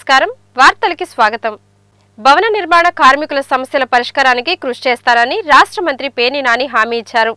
నమస్కారం వార్తలకి స్వాగతం భవన నిర్మాణ కార్మికుల సమస్యల పరిష్కారానికి కృషి చేస్తారని రాష్ట్ర మంత్రి పేర్ని నాని హామీ ఇచ్చారు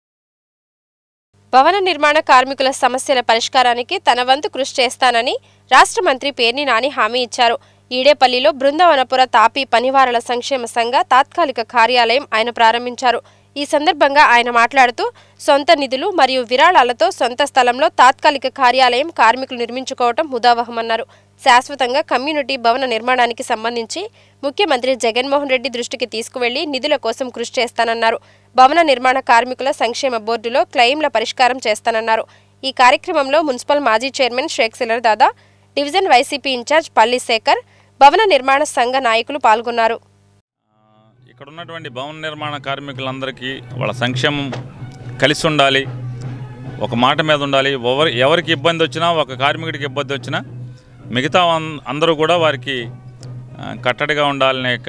భవన నిర్మాణ కార్మికుల సమస్యల పరిష్కారానికి తన వంతు కృషి చేస్తానని రాష్ట్ర మంత్రి పేర్ని నాని హామీ ఇచ్చారు ఈడేపల్లిలో బృందావనపుర తాపీ పనివారల సంక్షేమ సంఘ తాత్కాలిక కార్యాలయం ఆయన ప్రారంభించారు ఈ సందర్భంగా ఆయన మాట్లాడుతూ సొంత నిధులు మరియు విరాళాలతో సొంత స్థలంలో తాత్కాలిక కార్యాలయం కార్మికులు నిర్మించుకోవటం ముదావహమన్నారు శాశ్వతంగా కమ్యూనిటీ భవన నిర్మాణానికి సంబంధించి ముఖ్యమంత్రి జగన్మోహన్ రెడ్డి దృష్టికి తీసుకువెళ్లి నిధుల కోసం కృషి చేస్తానన్నారు భవన నిర్మాణ కార్మికుల సంక్షేమ బోర్డులో క్లెయిమ్ల పరిష్కారం చేస్తానన్నారు ఈ కార్యక్రమంలో మున్సిపల్ మాజీ chairman Sheikh Silar Dada division YCP incharge Palli Sekhar భవన నిర్మాణ సంఘ నాయకులు పాల్గొన్నారు ఆ, ఇక్కడ ఉన్నటువంటి భవన నిర్మాణ కార్మికులందరికీ వాళ్ళ సంక్షేమం కలిసి ఉండాలి ఒక మాట మీద ఉండాలి ఎవరి ఎవరికి ఇబ్బంది వచ్చినా ఒక కార్మికుడికి ఇబ్బంది వచ్చినా మిగతా అన్- అందరూ కూడా వారికి ఆ, కట్టడిగా ఉండాలనే యొక్క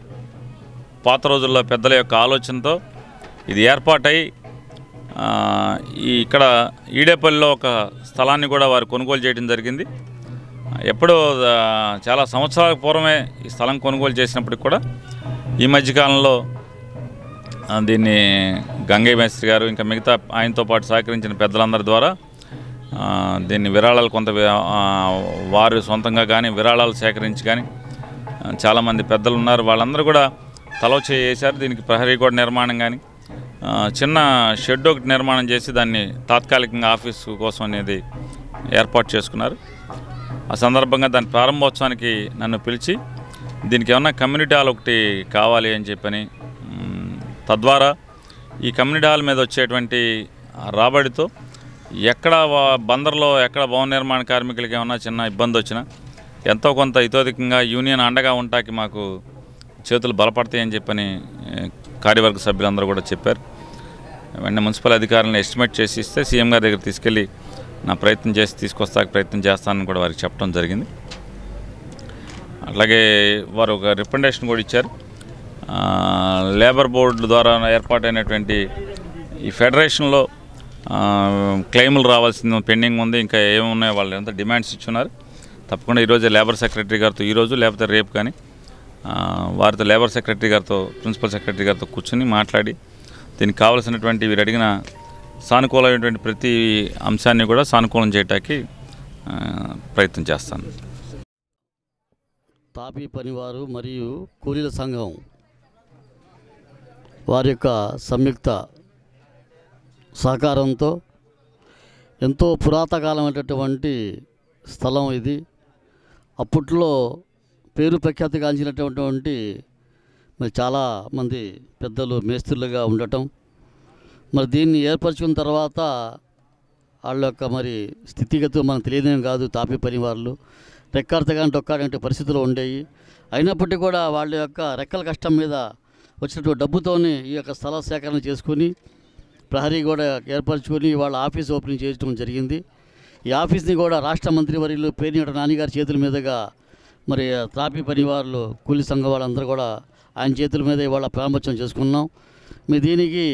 పాత రోజుల్లో పెద్దల యొక్క ఆలోచనతో ఇది ఏర్పాటై ఆ, ఈ ఇక్కడ ఈడేపల్లిలో ఒక స్థలాన్ని కూడా వారు కొనుగోలు చేయడం జరిగింది ఎప్పుడో ఆ, చాలా సంవత్సరాల పూర్వమే ఈ స్థలం కొనుగోలు చేసినప్పటికి కూడా ఈ మధ్యకాలంలో ఆ, దీన్ని గంగయ్య మేస్త్రి గారు ఇంకా మిగతా ఆయనతో పాటు సహకరించిన పెద్దలందరి ద్వారా ఆ, దీన్ని విరాళాలు కొంత వి- ఆ, వారు సొంతంగా కానీ విరాళాలు సేకరించి కానీ ఆ, చాలామంది పెద్దలు ఉన్నారు వాళ్ళందరూ కూడా తలో చేశారు దీనికి ప్రహరీ గోడ నిర్మాణం కానీ ఆ, చిన్న షెడ్ ఒకటి నిర్మాణం చేసి దాన్ని తాత్కాలికంగా ఆఫీసు కోసం అనేది ఏర్పాటు చేసుకున్నారు ఆ సందర్భంగా దాని ప్రారంభోత్సవానికి నన్ను పిలిచి దీనికి ఏమన్నా కమ్యూనిటీ హాల్ ఒకటి కావాలి అని చెప్పని మ్, తద్వారా ఈ కమ్యూనిటీ హాల్ మీద వచ్చేటువంటి ఆ రాబడితో ఎక్కడ వా- బందర్లో ఎక్కడ భవన నిర్మాణ కార్మికులకి ఏమన్నా చిన్న ఇబ్బంది వచ్చినా ఎంతో కొంత ఇతోధికంగా యూనియన్ అండగా ఉంటాకి మాకు చేతులు బలపడతాయని చెప్పని ఏ, కార్యవర్గ సభ్యులందరూ కూడా చెప్పారు వెంటనే మున్సిపల్ అధికారులను ఎస్టిమేట్ చేసి ఇస్తే సీఎం గారి దగ్గర తీసుకెళ్ళి నా ప్రయత్నం చేసి తీసుకొస్తాక ప్రయత్నం చేస్తానని కూడా వారికి చెప్పడం జరిగింది అట్లాగే వారు ఒక రికమెండేషన్ కూడా ఇచ్చారు ఆ, లేబర్ బోర్డు ద్వారా ఏర్పాటైనటువంటి ఈ ఫెడరేషన్లో ఆ, క్లెయిములు రావాల్సింది పెండింగ్ ఉంది ఇంకా ఏమున్నాయో వాళ్ళు ఎంత డిమాండ్స్ ఇచ్చున్నారు తప్పకుండా ఈరోజు లేబర్ సెక్రటరీ గారితో ఈరోజు లేకపోతే రేపు కానీ ఆ, వారితో లేబర్ సెక్రటరీ గారితో ప్రిన్సిపల్ సెక్రటరీ గారితో కూర్చొని మాట్లాడి దీనికి కావాల్సినటువంటి వీరు అడిగిన సానుకూలమైనటువంటి ప్రతి అంశాన్ని కూడా సానుకూలం చేయటానికి ఆ, ప్రయత్నం చేస్తాను తాపీ పనివారు మరియు కూలీల సంఘం వారి యొక్క సంయుక్త సహకారంతో ఎంతో పురాతకాలమైనటువంటి స్థలం ఇది అప్పట్లో పేరు ప్రఖ్యాతి గాంచినటువంటి మరి చాలా మంది పెద్దలు మేస్త్రులుగా ఉండటం మరి దీన్ని ఏర్పరచుకున్న తర్వాత వాళ్ళ యొక్క మరి స్థితిగతులు మనకు తెలియదేం కాదు తాపీ పని వాళ్ళు రెక్కాడతగాని డొక్కాడంటే పరిస్థితులు ఉండేవి అయినప్పటికీ కూడా వాళ్ళ యొక్క రెక్కల కష్టం మీద వచ్చినటువంటి డబ్బుతోనే ఈ యొక్క స్థల సేకరణ చేసుకుని ప్రహరీ కూడా ఏర్పరచుకొని వాళ్ళ ఆఫీస్ ఓపెనింగ్ చేయడం జరిగింది ఈ ఆఫీస్ని కూడా రాష్ట్ర మంత్రివర్యులు పేర్నిట నానిగారి చేతుల మీదుగా మరి తాపీ పనివారులు కూలీ సంఘం వాళ్ళందరూ కూడా ఆయన చేతుల మీద ఇవాళ ప్రారంభోత్సవం చేసుకున్నాం మీ దీనికి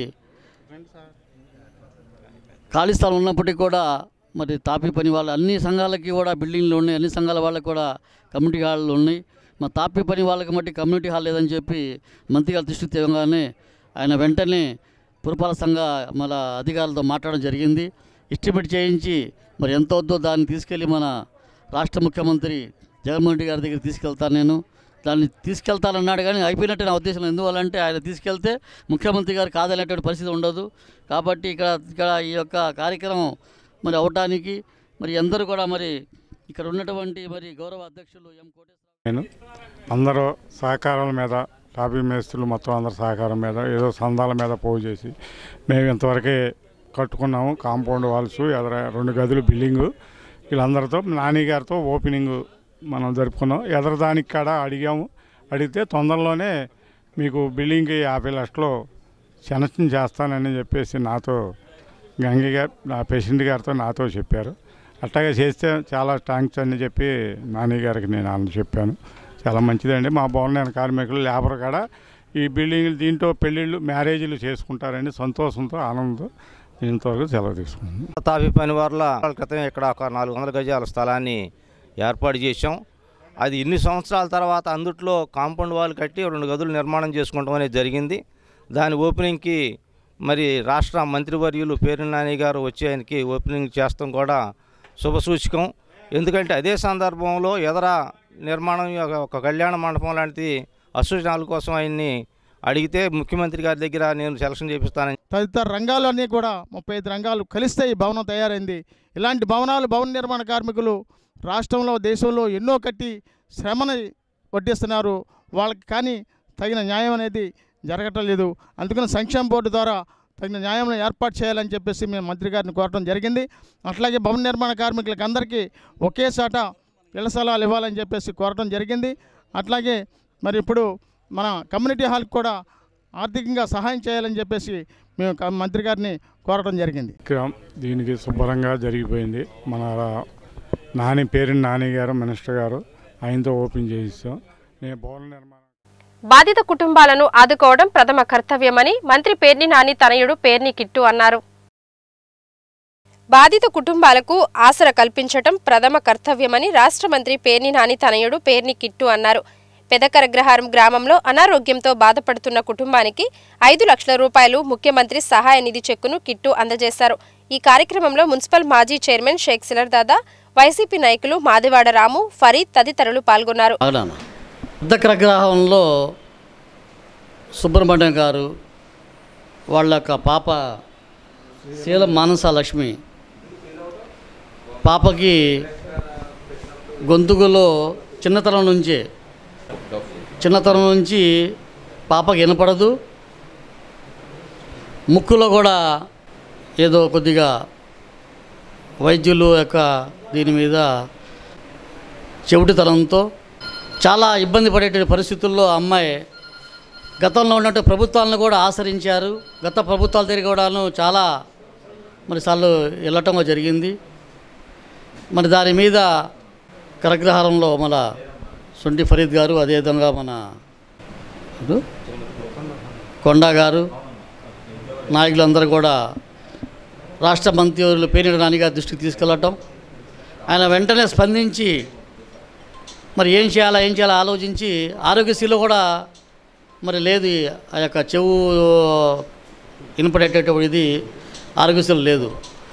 ఖాళీ స్థలం ఉన్నప్పటికీ కూడా మరి తాపీ పని వాళ్ళ అన్ని సంఘాలకి కూడా బిల్డింగ్లు ఉన్నాయి అన్ని సంఘాల వాళ్ళకి కూడా కమ్యూనిటీ హాళ్ళు ఉన్నాయి మా తాపీ పని వాళ్ళకి మట్టి కమ్యూనిటీ హాల్ లేదని చెప్పి మంత్రి గారి దృష్టికి తేవగానే ఆయన వెంటనే పురపాలక సంఘ మన అధికారులతో మాట్లాడడం జరిగింది ఎస్టిమేట్ చేయించి మరి ఎంత వద్దో దాన్ని తీసుకెళ్ళి మన రాష్ట్ర ముఖ్యమంత్రి జగన్మోహన్ రెడ్డి గారి దగ్గర తీసుకెళ్తాను నేను దాన్ని తీసుకెళ్తానన్నాడు కానీ అయిపోయినట్టు నా ఉద్దేశం ఎందువల్లంటే ఆయన తీసుకెళ్తే ముఖ్యమంత్రి గారు కాదనేటువంటి పరిస్థితి ఉండదు కాబట్టి ఇక్కడ ఇక్కడ ఈ యొక్క కార్యక్రమం మరి అవటానికి మరి అందరూ కూడా మరి ఇక్కడ ఉన్నటువంటి మరి గౌరవ అధ్యక్షులు ఎం కోటేశ్వర నేను అందరూ సహకారాల మీద టాపీ మేస్త్రులు మొత్తం అందరు సహకారం మీద ఏదో సందాల మీద పోగు చేసి మేము ఇంతవరకే కట్టుకున్నాము కాంపౌండ్ వాల్స్ ఎదర రెండు గదులు బిల్డింగు వీళ్ళందరితో నాని గారితో ఓపెనింగ్ మనం జరుపుకున్నాం ఎదర దానికి కాడ అడిగాము అడిగితే తొందరలోనే మీకు బిల్డింగ్కి యాభై లక్షలు శాంక్షన్ చేస్తానని చెప్పేసి నాతో గంగి గారు నా పేషెంట్ గారితో నాతో చెప్పారు అట్లాగే చేస్తే చాలా థ్యాంక్స్ అని చెప్పి నాని గారికి నేను అన్న చెప్పాను చాలా మంచిదండి మా భవన కార్మికులు లేబర్ కాడ ఈ బిల్డింగ్లు దీంట్లో పెళ్ళిళ్ళు మ్యారేజీలు చేసుకుంటారండి సంతోషంతో ఆనందంతో ఇంతవరకు సెలవు తీసుకుంటాను తాపీ పని వారుల క్రితం ఇక్కడ ఒక నాలుగు వందల గజాల స్థలాన్ని ఏర్పాటు చేసాం అది ఇన్ని సంవత్సరాల తర్వాత అందుట్లో కాంపౌండ్ వాల్ కట్టి రెండు గదులు నిర్మాణం చేసుకోవడం అనేది జరిగింది దాని ఓపెనింగ్కి మరి రాష్ట్ర మంత్రివర్యులు పేరు నాని గారు వచ్చి ఆయనకి ఓపెనింగ్ చేస్తాం కూడా శుభసూచకం ఎందుకంటే అదే సందర్భంలో ఎదర నిర్మాణం యొక్క ఒక కళ్యాణ మండపం లాంటిది అసూచనాల కోసం ఆయన్ని అడిగితే ముఖ్యమంత్రి గారి దగ్గర నేను సెలక్షన్ చేపిస్తానని తదితర రంగాలన్నీ కూడా ముప్పై ఐదు రంగాలు కలిస్తే ఈ భవనం తయారైంది ఇలాంటి భవనాలు భవన నిర్మాణ కార్మికులు రాష్ట్రంలో దేశంలో ఎన్నో కట్టి శ్రమని వడ్డిస్తున్నారు వాళ్ళకి కానీ తగిన న్యాయం అనేది జరగటం లేదు అందుకని సంక్షేమ బోర్డు ద్వారా తగిన న్యాయం ఏర్పాటు చేయాలని చెప్పేసి మేము మంత్రి గారిని కోరడం జరిగింది అట్లాగే భవన నిర్మాణ కార్మికులకు అందరికీ ఒకే సాట ఇళ్ల స్థలాలు ఇవ్వాలని చెప్పేసి కోరడం జరిగింది అట్లాగే మరి ఇప్పుడు మన కమ్యూనిటీ హాల్కి కూడా ఆర్థికంగా సహాయం చేయాలని చెప్పేసి మేము క- మంత్రి గారిని కోరడం జరిగింది విక్రమ్ దీనికి శుభ్రంగా జరిగిపోయింది మన నాని పేరుని నాని గారు మినిస్టర్ గారు ఆయనతో ఓపెన్ చేయిస్తాం నేను భవన నిర్మాణం బాధిత కుటుంబాలను ఆదుకోవడం ప్రథమ కర్తవ్యమని మంత్రి పేర్ని నాని తనయుడు పేర్ని కిట్టు అన్నారు బాధిత కుటుంబాలకు ఆసర కల్పించటం ప్రథమ కర్తవ్యమని రాష్ట్ర మంత్రి పేర్ని నాని తనయుడు పేర్ని కిట్టు అన్నారు పెదకరగ్రహారం గ్రామంలో అనారోగ్యంతో బాధపడుతున్న కుటుంబానికి ఐదు లక్షల రూపాయలు ముఖ్యమంత్రి సహాయ నిధి చెక్కును కిట్టు అందజేశారు ఈ కార్యక్రమంలో మున్సిపల్ మాజీ చైర్మన్ షేక్ సిలర్ దాదా వైసీపీ నాయకులు మాదివాడ రాము ఫరీద్ తదితరులు పాల్గొన్నారు ఆగడాన అర్ధగ్రగ్రహంలో సుబ్రహ్మణ్యం గారు వాళ్ళ యొక్క పాప శీలం మానస లక్ష్మి పాపకి గొంతుకులో చిన్నతనం నుంచే చిన్నతనం నుంచి పాపకి వినపడదు ముక్కులో కూడా ఏదో కొద్దిగా వైద్యులు యొక్క దీని మీద చెవిటితనంతో చాలా ఇబ్బంది పడే పరిస్థితుల్లో ఆ అమ్మాయి గతంలో ఉన్నట్టు ప్రభుత్వాలను కూడా ఆశ్రయించారు గత ప్రభుత్వాల దగ్గర కూడాను చాలా మరి సార్లు వెళ్ళటం జరిగింది మరి దాని మీద కరగ్రహారంలో మన సొంటి ఫరీద్ గారు అదేవిధంగా మన ఎవరు? కొండా గారు నాయకులందరూ కూడా రాష్ట్ర మంత్రులు పేరు నానిగారి దృష్టికి తీసుకెళ్ళటం ఆయన వెంటనే స్పందించి మరి ఏం చేయాలా ఏం చేయాలా ఆలోచించి ఆరోగ్యశ్రీలో కూడా మరి లేదు ఆ యొక్క చెవు వినపడేటటువంటి ఇది ఆరోగ్యశ్రీలో లేదు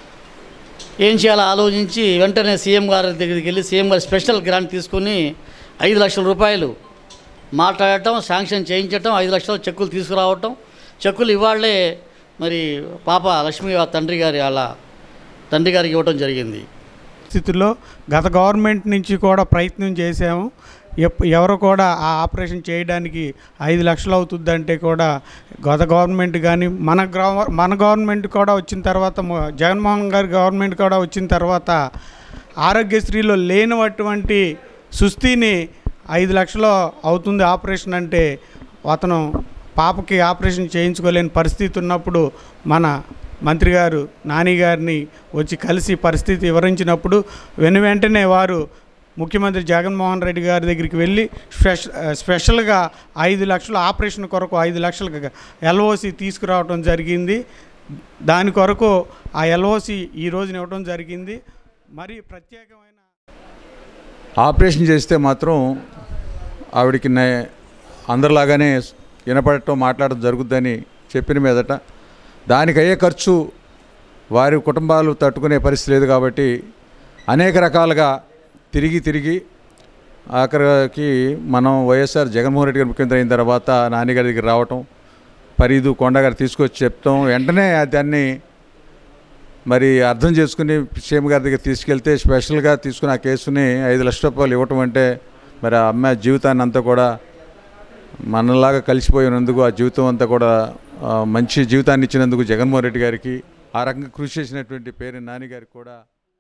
ఏం చేయాలో ఆలోచించి వెంటనే సీఎం గారి దగ్గరికి వెళ్ళి సీఎం గారి స్పెషల్ గ్రాంట్ తీసుకుని ఐదు లక్షల రూపాయలు మాట్లాడటం శాంక్షన్ చేయించటం ఐదు లక్షల చెక్కులు తీసుకురావటం చెక్కులు ఇవాళ్లే మరి పాప లక్ష్మి ఆ తండ్రి గారి వాళ్ళ తండ్రి గారికి ఇవ్వటం జరిగింది స్థితిలో గత గవర్నమెంట్ నుంచి కూడా ప్రయత్నం చేశాము ఎప్- ఎవరు కూడా ఆ ఆపరేషన్ చేయడానికి ఐదు లక్షలు అవుతుందంటే కూడా గత గవర్నమెంట్ కానీ మన గ్రవ మన గవర్నమెంట్ కూడా వచ్చిన తర్వాత మొ- జగన్మోహన్ గారి గవర్నమెంట్ కూడా వచ్చిన తర్వాత ఆరోగ్యశ్రీలో లేనటువంటి సుస్థిని ఐదు లక్షలు అవుతుంది ఆపరేషన్ అంటే అతను పాపకి ఆపరేషన్ చేయించుకోలేని పరిస్థితి ఉన్నప్పుడు మన మంత్రి గారు నాని గారిని వచ్చి కలిసి పరిస్థితి వివరించినప్పుడు వెను వెంటనే వారు ముఖ్యమంత్రి జగన్మోహన్ రెడ్డి గారి దగ్గరికి వెళ్ళి స్పెష స్పెషల్గా ఐదు లక్షల ఆపరేషన్ కొరకు ఐదు లక్షల ఎల్ఓసి తీసుకురావడం జరిగింది దాని కొరకు ఆ ఎల్ఓసి ఈ రోజున ఇవ్వడం జరిగింది మరి ప్రత్యేకమైన ఆపరేషన్ చేస్తే మాత్రం ఆవిడికి నే- అందరిలాగానే వినపడటం మాట్లాడటం జరుగుద్దని చెప్పిన మీదట దానికి అయ్యే ఖర్చు వారి కుటుంబాలు తట్టుకునే పరిస్థితి లేదు కాబట్టి అనేక రకాలుగా తిరిగి తిరిగి ఆఖరికి మనం వైఎస్ఆర్ జగన్మోహన్ రెడ్డి గారు ముఖ్యమంత్రి అయిన తర్వాత నాన్నగారి దగ్గర రావటం పరీదు కొండ గారు తీసుకొచ్చి చెప్తాం వెంటనే దాన్ని మరి అర్థం చేసుకుని సీఎం గారి దగ్గర తీసుకెళ్తే స్పెషల్గా తీసుకుని ఆ కేసుని ఐదు లక్షల రూపాయలు ఇవ్వటం అంటే మరి ఆ అమ్మాయి జీవితాన్ని అంతా కూడా మనలాగా కలిసిపోయినందుకు ఆ జీవితం అంతా కూడా ఆ, మంచి జీవితాన్ని ఇచ్చినందుకు జగన్మోహన్ రెడ్డి గారికి ఆ రకంగా కృషి చేసినటువంటి పేరు నాని గారికి కూడా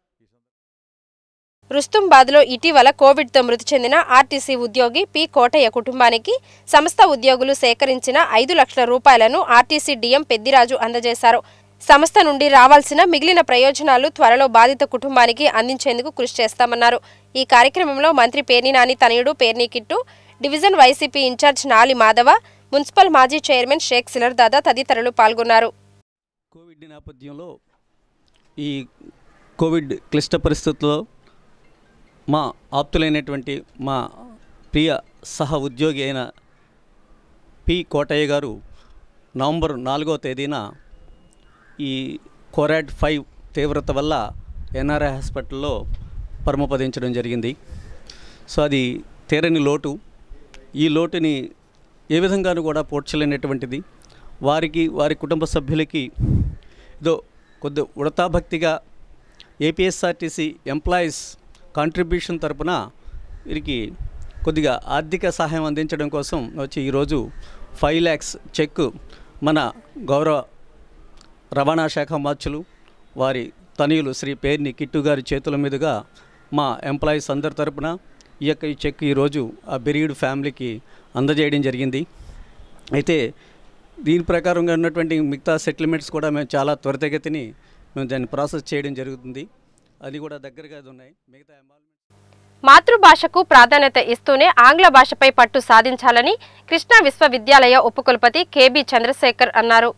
రుస్తుంబాద్లో ఇటీవల కోవిడ్తో మృతి చెందిన ఆర్టీసీ ఉద్యోగి పి కోటయ్య కుటుంబానికి సంస్థ ఉద్యోగులు సేకరించిన ఐదు లక్షల రూపాయలను ఆర్టీసీ డీఎం పెద్దిరాజు అందజేశారు సంస్థ నుండి రావాల్సిన మిగిలిన ప్రయోజనాలు త్వరలో బాధిత కుటుంబానికి అందించేందుకు కృషి చేస్తామన్నారు ఈ కార్యక్రమంలో మంత్రి పేర్ని నాని తనయుడు Perni Kittu division YCP incharge Nali Madhava municipal మాజీ చైర్మన్ షేక్ సిలర్ దాదా తదితరులు పాల్గొన్నారు కోవిడ్ నేపథ్యంలో ఈ కోవిడ్ క్లిష్ట పరిస్థితుల్లో మా ఆప్తులైనటువంటి మా ప్రియ సహ ఉద్యోగి అయిన పి కోటయ్య గారు నవంబర్ నాలుగో తేదీన ఈ కోరాడ్ ఫైవ్ తీవ్రత వల్ల ఎన్ఆర్ఐ హాస్పిటల్లో పరమపదించడం జరిగింది సో అది తీరని లోటు ఈ లోటుని ఏ విధంగానూ కూడా పోడ్చలేనటువంటిది వారికి వారి కుటుంబ సభ్యులకి ఏదో కొద్ది ఉడతాభక్తిగా ఏపీఎస్ఆర్టీసీ ఎంప్లాయీస్ కాంట్రిబ్యూషన్ తరపున వీరికి కొద్దిగా ఆర్థిక సహాయం అందించడం కోసం వచ్చి ఈరోజు ఫైవ్ ల్యాక్స్ చెక్ మన గౌరవ రవాణా శాఖ మార్చులు వారి తనయులు శ్రీ పేర్ని కిట్టు గారి చేతుల మీదుగా మా ఎంప్లాయీస్ అందరి తరపున ఈ యొక్క ఈ చెక్ ఈరోజు ఆ బెరీడ్ ఫ్యామిలీకి అందజేయడం జరిగింది అయితే దీని ప్రకారంగా ఉన్నటువంటి మిగతా సెటిల్మెంట్స్ కూడా మేము చాలా త్వరితగతిని మేము దాన్ని ప్రాసెస్ చేయడం జరుగుతుంది అది కూడా దగ్గరగా ఉన్నాయి మిగతా మాతృభాషకు ప్రాధాన్యత ఇస్తూనే ఆంగ్ల భాషపై పట్టు సాధించాలని కృష్ణా విశ్వవిద్యాలయ ఉపకులపతి కెబి చంద్రశేఖర్ అన్నారు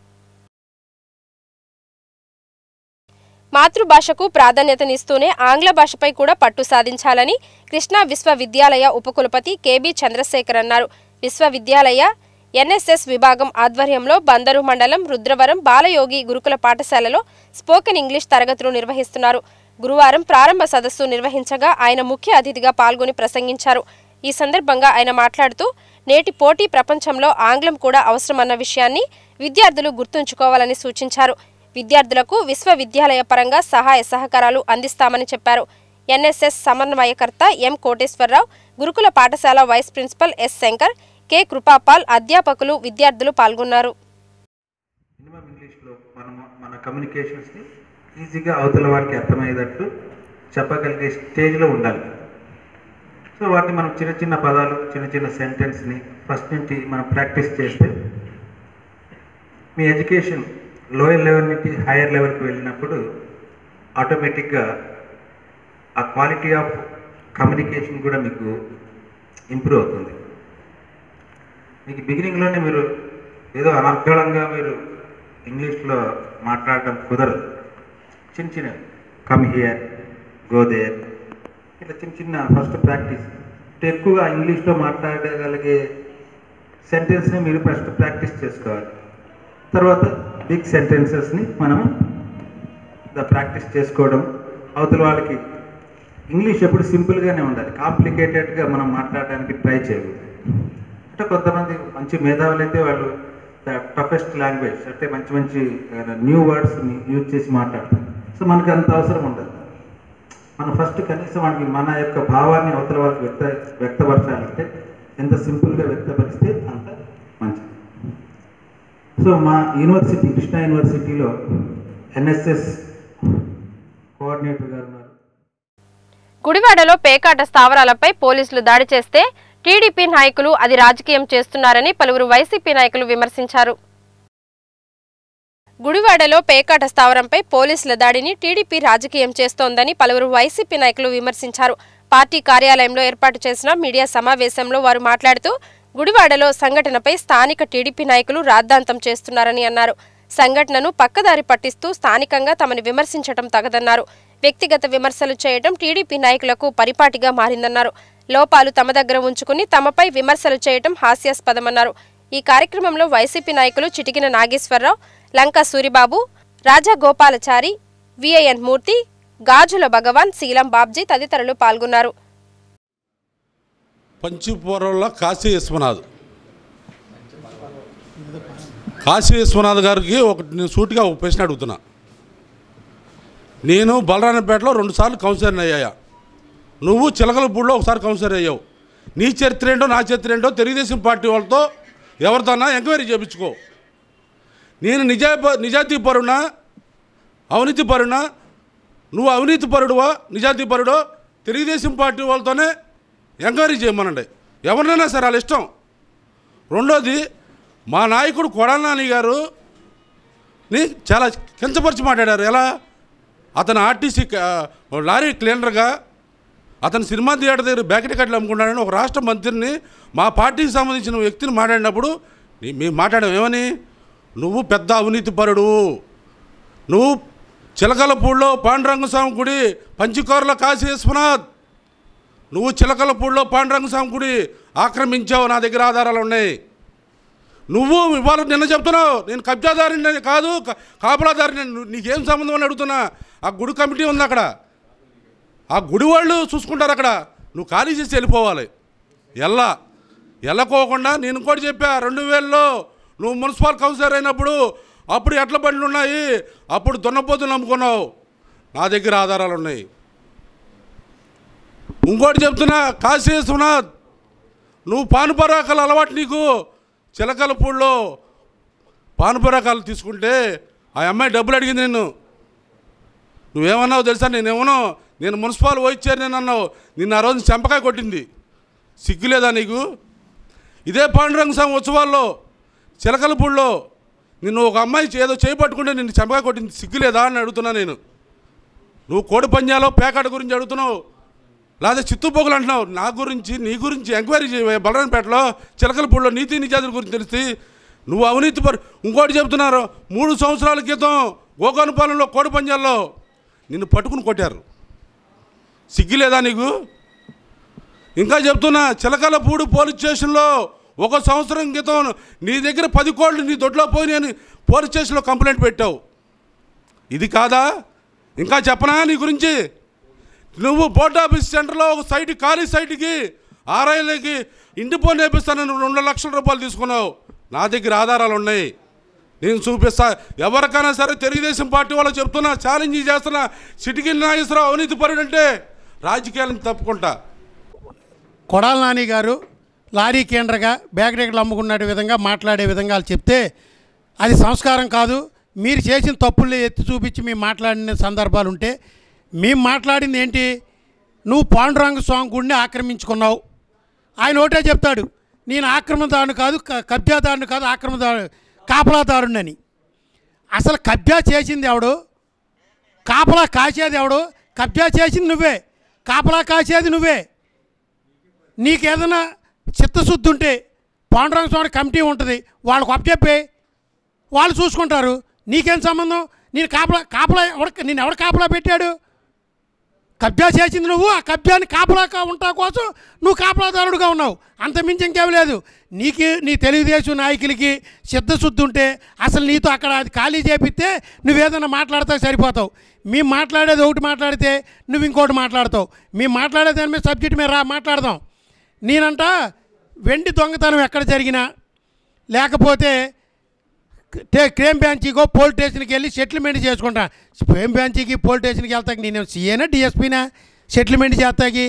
మాతృభాషకు ప్రాధాన్యతనిస్తూనే ఆంగ్ల భాషపై కూడా పట్టు సాధించాలని కృష్ణా విశ్వవిద్యాలయ ఉపకులపతి కెబి చంద్రశేఖర్ అన్నారు విశ్వవిద్యాలయ ఎన్ఎస్ఎస్ విభాగం ఆధ్వర్యంలో బందరు మండలం రుద్రవరం బాలయోగి గురుకుల పాఠశాలలో స్పోకెన్ ఇంగ్లీష్ తరగతులు నిర్వహిస్తున్నారు గురువారం ప్రారంభ సదస్సు నిర్వహించగా ఆయన ముఖ్య అతిథిగా పాల్గొని ప్రసంగించారు ఈ సందర్భంగా ఆయన మాట్లాడుతూ నేటి పోటీ ప్రపంచంలో ఆంగ్లం కూడా అవసరమన్న విషయాన్ని విద్యార్థులు గుర్తుంచుకోవాలని సూచించారు విద్యార్థులకు విశ్వవిద్యాలయ పరంగా సహాయ సహకారాలు అందిస్తామని చెప్పారు ఎన్ఎస్ఎస్ సమన్వయకర్త ఎం కోటేశ్వరరావు గురుకుల పాఠశాల vice principal S Shankar K Krupapal అధ్యాపకులు విద్యార్థులు పాల్గొన్నారు మినిమం ఇంగ్లీష్లో మనం మన కమ్యూనికేషన్స్ని ఈజీగా అవతల వారికి అర్థమయ్యేటట్టు చెప్పగలిగే స్టేజ్లో ఉండాలి సో వాటిని మనం చిన్న చిన్న పదాలు చిన్న చిన్న సెంటెన్స్ని ఫస్ట్ నుంచి మనం ప్రాక్టీస్ చేస్తే మీ ఎడ్యుకేషన్ లోయర్ లెవెల్ నుంచి హైయర్ లెవెల్కి వెళ్ళినప్పుడు ఆటోమేటిక్గా ఆ క్వాలిటీ ఆఫ్ కమ్యూనికేషన్ కూడా మీకు ఇంప్రూవ్ అవుతుంది మీకు బిగినింగ్లోనే మీరు ఏదో అనర్గళంగా మీరు ఇంగ్లీష్లో మాట్లాడడం కుదరదు చిన్న చిన్న కమ్ హియర్ గో దేర్ ఇట్లా చిన్న చిన్న ఫస్ట్ ప్రాక్టీస్ అంటే ఎక్కువగా ఇంగ్లీష్లో మాట్లాడగలిగే సెంటెన్స్ని మీరు ఫస్ట్ ప్రాక్టీస్ చేసుకోవాలి తర్వాత బిగ్ సెంటెన్సెస్ని మనము ద ప్రాక్టీస్ చేసుకోవడం అవతల వాళ్ళకి ఇంగ్లీష్ ఎప్పుడు సింపుల్గానే ఉండాలి కాంప్లికేటెడ్గా మనం మాట్లాడడానికి ట్రై చేయకూడదు అంటే కొంతమంది మంచి మేధావులు అయితే వాళ్ళు టఫెస్ట్ లాంగ్వేజ్ అంటే మంచి మంచి న్యూ వర్డ్స్ని యూజ్ చేసి మాట్లాడతారు సో మనకి అంత అవసరం ఉండదు మనం ఫస్ట్ కనీసం వాళ్ళకి మన యొక్క భావాన్ని అవతల వాళ్ళకి వ్యక్త వ్యక్తపరచాలంటే ఎంత సింపుల్గా వ్యక్తపరిస్తే అంత మంచిది సో మా యూనివర్సిటీ కృష్ణా యూనివర్సిటీలో ఎన్ఎస్ఎస్ కోఆర్డినేటర్ గారు ఉన్నారు గుడివాడలో పేకాట స్థావరాలపై పోలీసులు దాడి చేస్తే టీడీపీ నాయకులు అది రాజకీయం చేస్తున్నారని పలువురు వైసీపీ నాయకులు విమర్శించారు గుడివాడలో పేకాట స్థావరంపై పోలీసుల దాడిని టీడీపీ రాజకీయం చేస్తోందని పలువురు వైసీపీ నాయకులు విమర్శించారు పార్టీ కార్యాలయంలో ఏర్పాటు చేసిన మీడియా సమావేశంలో వారు మాట్లాడుతూ గుడివాడలో సంఘటనపై స్థానిక టీడీపీ నాయకులు రాద్ధాంతం చేస్తున్నారని అన్నారు సంఘటనను పక్కదారి పట్టిస్తూ స్థానికంగా తమని విమర్శించడం తగదన్నారు వ్యక్తిగత విమర్శలు చేయడం టీడీపీ నాయకులకు పరిపాటిగా మారిందన్నారు లోపాలు తమ దగ్గర ఉంచుకుని తమపై విమర్శలు చేయడం హాస్యాస్పదమన్నారు ఈ కార్యక్రమంలో వైసీపీ నాయకులు చిటికిన నాగేశ్వరరావు లంకా సూరిబాబు రాజా గోపాలచారి విఐఎన్ మూర్తి గాజుల భగవాన్ శీలం బాబ్జీ తదితరులు పాల్గొన్నారు పంచిపురంలో కాశీ విశ్వనాథ్ కాశీ విశ్వనాథ్ గారికి ఒక నేను సూటిగా ఒక ప్రశ్న అడుగుతున్నా నేను బలరాణపేటలో రెండుసార్లు కౌన్సిలర్ అయ్యా నువ్వు చిలకలపూడిలో ఒకసారి కౌన్సిలర్ అయ్యావు నీ చరిత్ర ఏంటో నా చరిత్ర ఏంటో తెలుగుదేశం పార్టీ వాళ్ళతో ఎవరితోనా ఎంక్వైరీ చేయించుకో నేను నిజా నిజాయితీ పరునా అవినీతి పరునా నువ్వు అవినీతి పరుడువా నిజాయితీ పరుడో తెలుగుదేశం పార్టీ వాళ్ళతోనే ఎంక్వైరీ చేయమనండి ఎవరినైనా సరే వాళ్ళ ఇష్టం రెండోది మా నాయకుడు కొడాల నాని గారు ని చాలా కించపరిచి మాట్లాడారు ఎలా అతను ఆర్టీసీ క- లారీ క్లీనర్గా అతను సినిమా థియేటర్ దగ్గర బ్యాకెట్ కట్టలు అమ్ముకున్నాడని ఒక రాష్ట్ర మంత్రిని మా పార్టీకి సంబంధించిన వ్యక్తిని మాట్లాడినప్పుడు నీ- మేము మాట్లాడాం ఏమని నువ్వు పెద్ద అవినీతి పరుడు నువ్వు చిలకలపూడిలో పాండురంగ స్వామి గుడి పంచికూరల కాశీ విశ్వనాథ్ నువ్వు చిలకలపూడిలో పాండురంగ స్వామి గుడి ఆక్రమించావు నా దగ్గర ఆధారాలు ఉన్నాయి నువ్వు ఇవాళ నిన్న చెప్తున్నావు నేను కబ్జాదారిని కాదు క- కాపలాదారిని నువ్వు- నీకేం సంబంధం అని అడుగుతున్నా ఆ గుడి కమిటీ ఉంది అక్కడ ఆ గుడి వాళ్ళు చూసుకుంటారు అక్కడ నువ్వు ఖాళీ చేసి వెళ్ళిపోవాలి ఎల్లా వెళ్ళకోకుండా నేను కూడా చెప్పా రెండు వేలలో నువ్వు మున్సిపల్ కౌన్సిలర్ అయినప్పుడు అప్పుడు ఎట్ల బండ్లు ఉన్నాయి అప్పుడు దున్నపోతులు నమ్ముకున్నావు నా దగ్గర ఆధారాలు ఉన్నాయి ఇంకోటి చెప్తున్నా కాశీ విశ్వనాథ్ నువ్వు పానుపరాకాల అలవాటు నీకు చిలకలపూడిలో పానుపరాకాలు తీసుకుంటే ఆ అమ్మాయి డబ్బులు అడిగింది నిన్ను నువ్వేమన్నావు తెలుసా నేనేమన్నా నేను మున్సిపల్ వైస్ చైర్మన్ అన్నావు నిన్న ఆ రోజు చెంపకాయ కొట్టింది సిగ్గులేదా నీకు ఇదే పాండురంగ స్వామి ఉత్సవాల్లో చిలకలపూడిలో నిన్ను ఒక అమ్మాయి ఏదో చేపట్టుకుంటే నిన్ను చెంపకాయ కొట్టింది సిగ్గులేదా అని అడుగుతున్నా నేను నువ్వు కోడి పంజాలో పేకాట గురించి అడుగుతున్నావు లేదా చిత్తుపోగులు అంటున్నావు నా గురించి నీ గురించి ఎంక్వైరీ చేయ బలరాంపేటలో చిలకలపూడిలో నీతి నిజాతుల గురించి తెలిసి నువ్వు అవినీతి పరు ఇంకోటి చెప్తున్నారు మూడు సంవత్సరాల క్రితం గోకర్ణపాలెంలో కోడి పంజాల్లో నిన్ను పట్టుకుని కొట్టారు సిగ్గులేదా నీకు ఇంకా చెప్తున్నా చిలకలపూడి పోలీస్ స్టేషన్లో ఒక సంవత్సరం క్రితం నీ దగ్గర పది కోట్లు నీ దొడ్లో పోయినాయని పోలీస్ స్టేషన్లో కంప్లైంట్ పెట్టావు ఇది కాదా ఇంకా చెప్పనా నీ గురించి నువ్వు బోర్డ్ ఆఫీస్ సెంటర్లో ఒక సైట్ ఖాళీ సైట్కి ఆర్ఐలకి ఇంటి పన్ను వేపిస్తానని రెండు లక్షల రూపాయలు తీసుకున్నావు నా దగ్గర ఆధారాలు ఉన్నాయి నేను చూపిస్తా ఎవరికైనా సరే తెలుగుదేశం పార్టీ వాళ్ళు చెప్తున్నా ఛాలెంజ్ చేస్తున్నా సిటికి నాగేశ్వరరావు అవినీతి పరుడు అంటే రాజకీయాలను తప్పుకుంటా కొడాల నాని గారు లారీ కేంద్రగా బేకరీలు అమ్ముకున్న విధంగా మాట్లాడే విధంగా వాళ్ళు చెప్తే అది సంస్కారం కాదు మీరు చేసిన తప్పుల్ని ఎత్తి చూపించి మేము మాట్లాడిన సందర్భాలు ఉంటే మేము మాట్లాడింది ఏంటి నువ్వు పాండురంగ స్వామి గుడిని ఆక్రమించుకున్నావు ఆయన ఒకటే చెప్తాడు నేను ఆక్రమణదారుని కాదు క- కబ్జాదారుని కాదు ఆక్రమణదారు కాపలాదారుని అని అసలు కబ్జా చేసింది ఎవడు కాపలా కాసేది ఎవడు కబ్జా చేసింది నువ్వే కాపలా కాసేది నువ్వే నీకేదైనా చిత్తశుద్ధి ఉంటే పాండురంగ స్వామి కమిటీ ఉంటుంది వాళ్ళకు అప్పచెప్పే వాళ్ళు చూసుకుంటారు నీకేం సంబంధం నేను కాపలా కాపలా ఎవడ నేను ఎవడ కాపలా పెట్టాడు కబ్జా చేసింది నువ్వు ఆ కబ్జాని కాపలా ఉంటా కోసం నువ్వు కాపలాదారుడుగా ఉన్నావు అంత మించి ఇంకేం లేదు నీకు నీ తెలుగుదేశం నాయకులకి సిద్ధశుద్ధి ఉంటే అసలు నీతో అక్కడ అది ఖాళీ చేపిస్తే నువ్వేదన్నా మాట్లాడతావు సరిపోతావు మేము మాట్లాడేది ఒకటి మాట్లాడితే నువ్వు ఇంకోటి మాట్లాడతావు మేము మాట్లాడే దాని మీద సబ్జెక్ట్ మీద రా మాట్లాడదాం నేనంట వెండి దొంగతనం ఎక్కడ జరిగినా లేకపోతే టే- క్రైమ్ బ్రాంచీకో పోలీస్ స్టేషన్కి వెళ్ళి సెటిల్మెంట్ చేసుకుంటా క్రైమ్ బ్రాంచీకి పోలీస్ స్టేషన్కి వెళ్తాకి నేను సీఏనా డిఎస్పీనా సెటిల్మెంట్ చేస్తాకి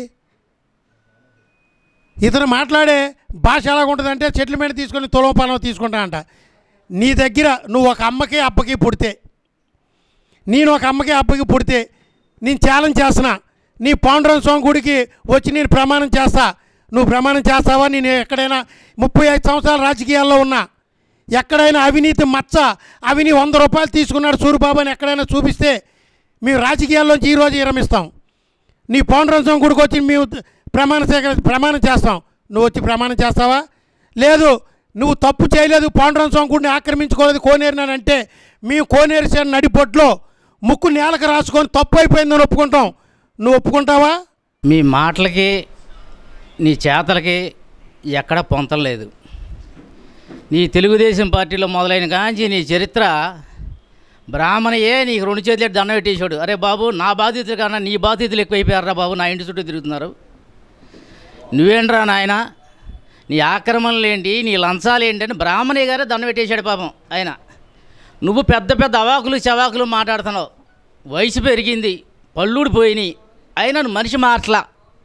ఇతను మాట్లాడే భాష ఎలా ఉంటుందంటే సెటిల్మెంట్ తీసుకొని తులం పనం తీసుకుంటా అంట నీ దగ్గర నువ్వు ఒక అమ్మకి అప్పకి పుడితే నేను ఒక అమ్మకి అప్పకి పుడితే నేను ఛాలెంజ్ చేస్తున్నా నీ పాండురం స్వామి గుడికి వచ్చి నేను ప్రమాణం చేస్తా నువ్వు ప్రమాణం చేస్తావా నేను ఎక్కడైనా ముప్పై ఐదు సంవత్సరాల రాజకీయాల్లో ఉన్నా ఎక్కడైనా అవినీతి మచ్చ అవినీ వంద రూపాయలు తీసుకున్నాడు సూరిబాబు అని ఎక్కడైనా చూపిస్తే మేము రాజకీయాల్లోంచి ఈరోజు విరమిస్తాం నీ పౌండ్రం స్వామి గుడికి వచ్చి మేము ప్రమాణ సేకరణ ప్రమాణం చేస్తాం నువ్వు వచ్చి ప్రమాణం చేస్తావా లేదు నువ్వు తప్పు చేయలేదు పాండురం స్వామి గుడిని ఆక్రమించుకోలేదు కోనేరునానంటే మేము కోనేరు చేసిన నడిపొట్లో ముక్కు నేలకు రాసుకొని తప్పు అయిపోయిందని ఒప్పుకుంటాం నువ్వు ఒప్పుకుంటావా మీ మాటలకి నీ చేతలకి ఎక్కడ పొంతం లేదు నీ తెలుగుదేశం పార్టీలో మొదలైన కాంచి నీ చరిత్ర బ్రాహ్మణయే నీకు రెండు చేతులు దండం పెట్టేశాడు అరే బాబు నా బాధ్యతలు కన్నా నీ బాధ్యతలు ఎక్కువైపోయారా బాబు నా ఇంటి చుట్టూ తిరుగుతున్నారు నువ్వేంట్రా నాయన నీ ఆక్రమణలు ఏంటి నీ లంచాలు ఏంటి అని బ్రాహ్మణయ్య గారే దండం పెట్టేశాడు పాపం ఆయన నువ్వు పెద్ద పెద్ద అవాకులు చవాకులు మాట్లాడుతున్నావు వయసు పెరిగింది పళ్ళుడు పోయినాయి అయినా నువ్వు మనిషి మార్చలా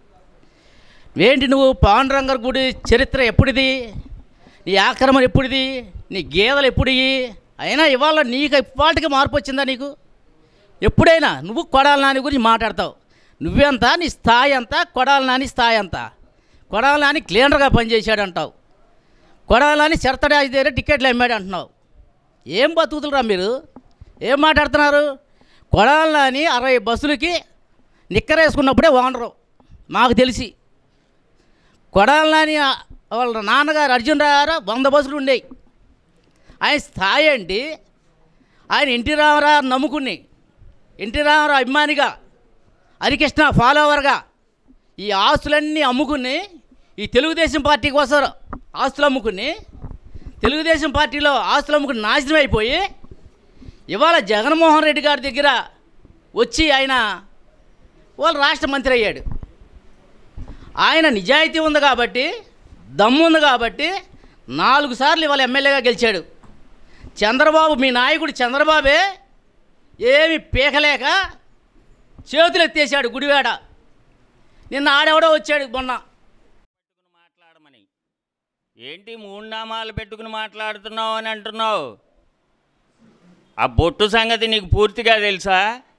ఏంటి నువ్వు పాండురంగర్ గుడి చరిత్ర ఎప్పుడిది నీ ఆక్రమణ ఎప్పుడిది నీ గేదెలు ఎప్పుడివి అయినా ఇవాళ నీకు ఇవాళకి మార్పు వచ్చిందా నీకు ఎప్పుడైనా నువ్వు కొడాల నాని గురించి మాట్లాడతావు నువ్వెంత నీ స్థాయి ఎంత కొడాల నాని స్థాయి ఎంత కొడాల నాని క్లీనర్గా పనిచేశాడు అంటావు కొడాల నాని చెరతడాజి దగ్గర టికెట్లు అమ్మాడు అంటున్నావు ఏం బతుకుతులరా మీరు ఏం మాట్లాడుతున్నారు కొడాల నాని అరవై బస్సులకి నిక్కరేసుకున్నప్పుడే ఓనరు మాకు తెలిసి కొడాల నాని ఆ- వాళ్ళ నాన్నగారు అర్జున్ రావు వంద బస్సులు ఉండేవి ఆయన స్థాయి ఏంటి ఆయన ఎన్టీ రామారావు నమ్ముకుని ఎన్టీ రామారావు అభిమానిగా హరికృష్ణ ఫాలోవర్గా ఈ ఆస్తులన్నీ అమ్ముకుని ఈ తెలుగుదేశం పార్టీ కోసం ఆస్తులు అమ్ముకుని తెలుగుదేశం పార్టీలో ఆస్తులు అమ్ముకుని నాశనం అయిపోయి ఇవాళ జగన్మోహన్ రెడ్డి గారి దగ్గర వచ్చి ఆయన వాళ్ళు రాష్ట్ర మంత్రి అయ్యాడు ఆయన నిజాయితీ ఉంది కాబట్టి దమ్ము ఉంది కాబట్టి నాలుగు సార్లు ఇవాళ ఎమ్మెల్యేగా గెలిచాడు చంద్రబాబు మీ నాయకుడు చంద్రబాబే ఏమి పీకలేక చేతులు ఎత్తేసాడు గుడివాడ నిన్న ఆడెవడో వచ్చాడు మొన్న ఏంటి మూడు నామాలు పెట్టుకుని మాట్లాడుతున్నావు అని అంటున్నావు ఆ బొట్టు సంగతి నీకు పూర్తిగా తెలుసా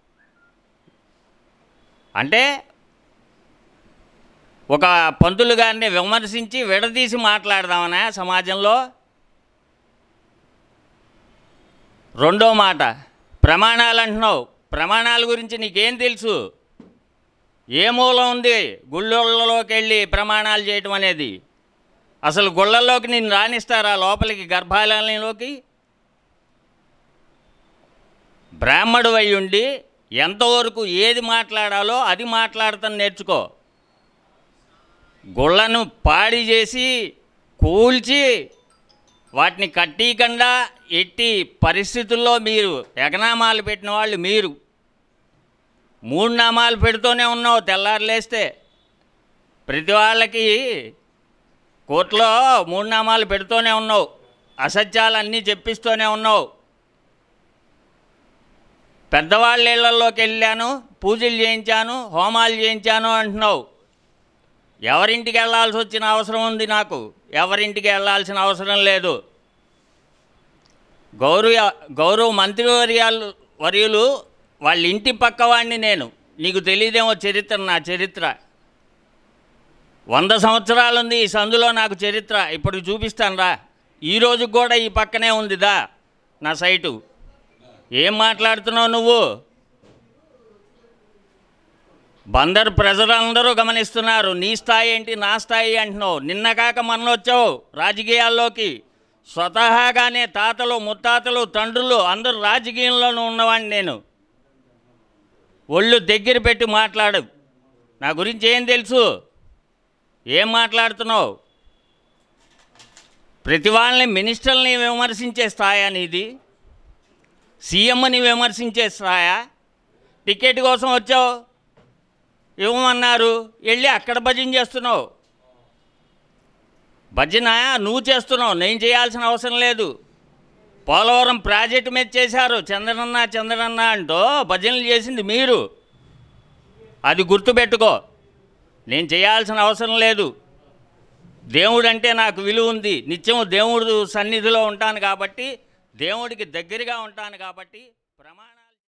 అంటే ఒక పంతులు గారిని విమర్శించి విడదీసి మాట్లాడదామనా సమాజంలో రెండో మాట ప్రమాణాలు అంటున్నావు ప్రమాణాల గురించి నీకేం తెలుసు ఏ మూలం ఉంది గుళ్ళలోకి వెళ్ళి ప్రమాణాలు చేయటం అనేది అసలు గుళ్ళల్లోకి నేను రాణిస్తారా లోపలికి గర్భాలయంలోకి బ్రాహ్మడు అయి ఉండి ఎంతవరకు ఏది మాట్లాడాలో అది మాట్లాడతాం నేర్చుకో గుళ్ళను పాడి చేసి కూల్చి వాటిని కట్టీకుండా ఎట్టి పరిస్థితుల్లో మీరు ఎగనామాలు పెట్టిన వాళ్ళు మీరు మూడు నామాలు పెడుతూనే ఉన్నావు తెల్లారులేస్తే ప్రతి వాళ్ళకి కోర్టులో మూడు నామాలు పెడుతూనే ఉన్నావు అసత్యాలు అన్నీ చెప్పిస్తూనే ఉన్నావు పెద్దవాళ్ళ ఇళ్లలోకి వెళ్ళాను పూజలు చేయించాను హోమాలు చేయించాను అంటున్నావు ఎవరింటికి వెళ్ళాల్సి వచ్చిన అవసరం ఉంది నాకు ఎవరింటికి వెళ్ళాల్సిన అవసరం లేదు గౌరవ గౌరవ మంత్రివర్యాలు వర్యులు వాళ్ళ ఇంటి పక్కవాడిని నేను నీకు తెలియదేమో చరిత్ర నా చరిత్ర వంద సంవత్సరాలు ఉంది ఈ సందులో నాకు చరిత్ర ఇప్పుడు చూపిస్తాను రా ఈ రోజు కూడా ఈ పక్కనే ఉందిదా నా సైటు ఏం మాట్లాడుతున్నావు నువ్వు బందరు ప్రజలందరూ గమనిస్తున్నారు నీ స్థాయి ఏంటి నా స్థాయి అంటున్నావు నిన్న కాక మొన్న వచ్చావు రాజకీయాల్లోకి స్వతహాగానే తాతలు ముత్తాతలు తండ్రులు అందరూ రాజకీయంలోనూ ఉన్నవాడిని నేను ఒళ్ళు దగ్గర పెట్టి మాట్లాడు నా గురించి ఏం తెలుసు ఏం మాట్లాడుతున్నావు ప్రతి వాళ్ళని మినిస్టర్ని విమర్శించే స్థాయా నీది సీఎంని విమర్శించే స్థాయా టికెట్ కోసం వచ్చావు ఇవ్వమన్నారు వెళ్ళి అక్కడ భజన చేస్తున్నావు భజన నువ్వు చేస్తున్నావు నేను చేయాల్సిన అవసరం లేదు పోలవరం ప్రాజెక్టు మీద చేశారు చంద్రన్న చంద్రన్న అంటూ భజనలు చేసింది మీరు అది గుర్తుపెట్టుకో నేను చేయాల్సిన అవసరం లేదు దేవుడు అంటే నాకు విలువ ఉంది నిత్యం దేవుడు సన్నిధిలో ఉంటాను కాబట్టి దేవుడికి దగ్గరగా ఉంటాను కాబట్టి ప్రమా